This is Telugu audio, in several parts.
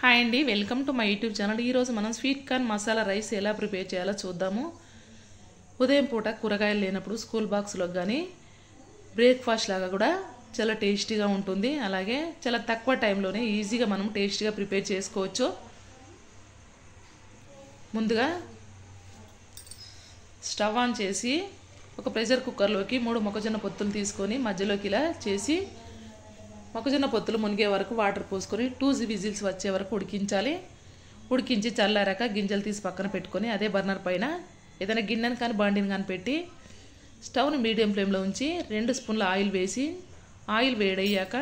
హాయ్ అండి welcome to my YouTube channel ఈరోజు మనం స్వీట్ కార్న్ మసాలా రైస్ ఎలా ప్రిపేర్ చేయాలో చూద్దాము ఉదయం పూట కూరగాయలు లేనప్పుడు స్కూల్ బాక్స్లో కానీ బ్రేక్ఫాస్ట్ లాగా కూడా చాలా టేస్టీగా ఉంటుంది అలాగే చాలా తక్కువ టైంలోనే ఈజీగా మనం టేస్టీగా ప్రిపేర్ చేసుకోవచ్చు ముందుగా స్టవ్ ఆన్ చేసి ఒక ప్రెషర్ కుక్కర్లోకి మూడు మొక్కజొన్న పొత్తులు తీసుకొని మధ్యలోకి ఇలా చేసి మొక్కజొన్న పొత్తులు మునిగే వరకు వాటర్ పోసుకొని టూ విజిల్స్ వచ్చే వరకు ఉడికించాలి ఉడికించి చల్లారాక గింజలు తీసి పక్కన పెట్టుకొని అదే బర్నర్ పైన ఏదైనా గిన్నెను కానీ బాండిని కానీ పెట్టి స్టవ్ని మీడియం ఫ్లేమ్లో ఉంచి రెండు స్పూన్ల ఆయిల్ వేసి ఆయిల్ వేడయ్యాక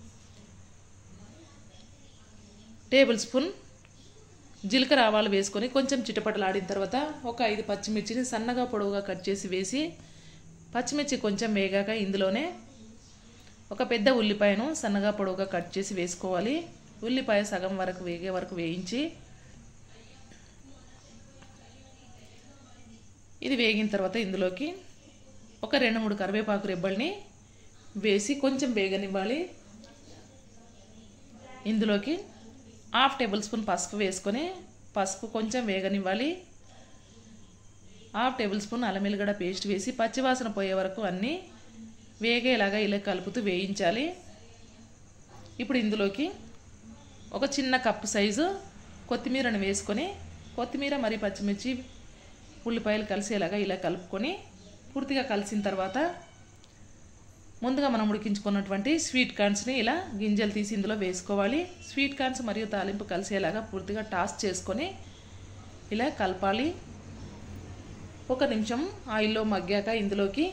టేబుల్ స్పూన్ జీలకర్ర ఆవాలు వేసుకొని కొంచెం చిటపటలాడిన తర్వాత ఒక ఐదు పచ్చిమిర్చిని సన్నగా పొడవుగా కట్ చేసి వేసి పచ్చిమిర్చి కొంచెం వేగాక ఇందులోనే ఒక పెద్ద ఉల్లిపాయను సన్నగా పొడవుగా కట్ చేసి వేసుకోవాలి ఉల్లిపాయ సగం వరకు వేగే వరకు వేయించి ఇది వేగిన తర్వాత ఇందులోకి ఒక రెండు మూడు కరివేపాకు రెబ్బల్ని వేసి కొంచెం వేగనివ్వాలి ఇందులోకి హాఫ్ టేబుల్ స్పూన్ పసుపు వేసుకొని పసుపు కొంచెం వేగనివ్వాలి హాఫ్ టేబుల్ స్పూన్ అల్లం ఎల్లిగడ్డ పేస్ట్ వేసి పచ్చివాసన పోయే వరకు అన్నీ వేగేలాగా ఇలా కలుపుతూ వేయించాలి ఇప్పుడు ఇందులోకి ఒక చిన్న కప్పు సైజు కొత్తిమీరను వేసుకొని కొత్తిమీర మరి పచ్చిమిర్చి ఉల్లిపాయలు కలిసేలాగా ఇలా కలుపుకొని పూర్తిగా కలిసిన తర్వాత ముందుగా మనం ఉడికించుకున్నటువంటి స్వీట్ కార్న్స్ని ఇలా గింజలు తీసి ఇందులో వేసుకోవాలి స్వీట్ కార్న్స్ మరియు తాలింపు కలిసేలాగా పూర్తిగా టాస్ చేసుకొని ఇలా కలపాలి ఒక నిమిషం ఆయిల్లో మగ్గాక ఇందులోకి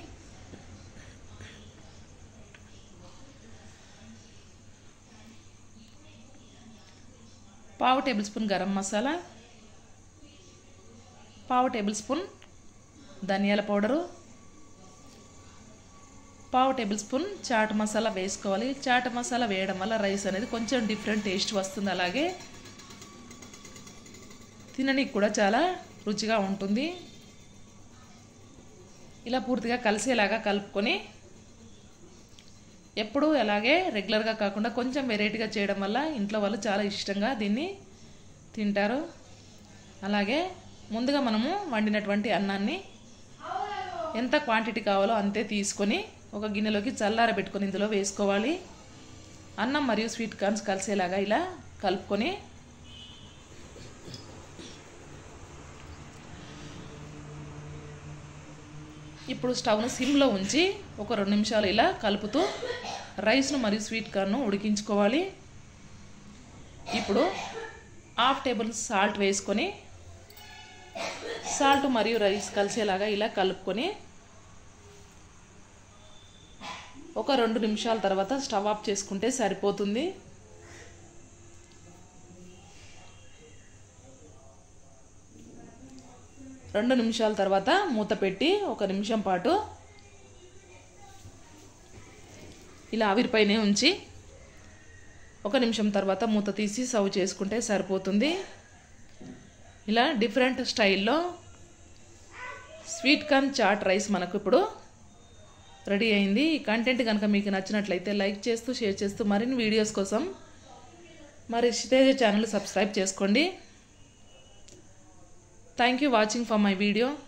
పావు టేబుల్ స్పూన్ గరం మసాలా పావు టేబుల్ స్పూన్ ధనియాల పౌడరు పావు టేబుల్ స్పూన్ చాట్ మసాలా వేసుకోవాలి చాట్ మసాలా వేయడం వల్ల రైస్ అనేది కొంచెం డిఫరెంట్ టేస్ట్ వస్తుంది అలాగే తినడానికి కూడా చాలా రుచిగా ఉంటుంది ఇలా పూర్తిగా కలిసేలాగా కలుపుకొని ఎప్పుడూ అలాగే రెగ్యులర్గా కాకుండా కొంచెం వెరైటీగా చేయడం వల్ల ఇంట్లో వాళ్ళు చాలా ఇష్టంగా దీన్ని తింటారు అలాగే ముందుగా మనము వండినటువంటి అన్నాన్ని ఎంత క్వాంటిటీ కావాలో అంతే తీసుకొని ఒక గిన్నెలోకి చల్లార పెట్టుకొని ఇందులో వేసుకోవాలి అన్నం మరియు స్వీట్ కార్న్స్ కలిసేలాగా ఇలా కలుపుకొని ఇప్పుడు స్టవ్ను సిమ్లో ఉంచి ఒక రెండు నిమిషాలు ఇలా కలుపుతూ రైస్ను మరియు స్వీట్ కార్న్ను ఉడికించుకోవాలి ఇప్పుడు హాఫ్ టేబుల్ సాల్ట్ వేసుకొని సాల్ట్ మరియు రైస్ కలిసేలాగా ఇలా కలుపుకొని ఒక రెండు నిమిషాల తర్వాత స్టవ్ ఆఫ్ చేసుకుంటే సరిపోతుంది రెండు నిమిషాల తర్వాత మూత పెట్టి ఒక నిమిషం పాటు ఇలా ఆవిరిపైనే ఉంచి ఒక నిమిషం తర్వాత మూత తీసి సర్వ్ చేసుకుంటే సరిపోతుంది ఇలా డిఫరెంట్ స్టైల్లో స్వీట్ కార్న్ చాట్ రైస్ మనకు ఇప్పుడు రెడీ అయింది ఈ కంటెంట్ కనుక మీకు నచ్చినట్లయితే లైక్ చేస్తూ షేర్ చేస్తూ మరిన్ని వీడియోస్ కోసం మరి క్షితేజ ఛానల్ సబ్స్క్రైబ్ చేసుకోండి thank you watching for my video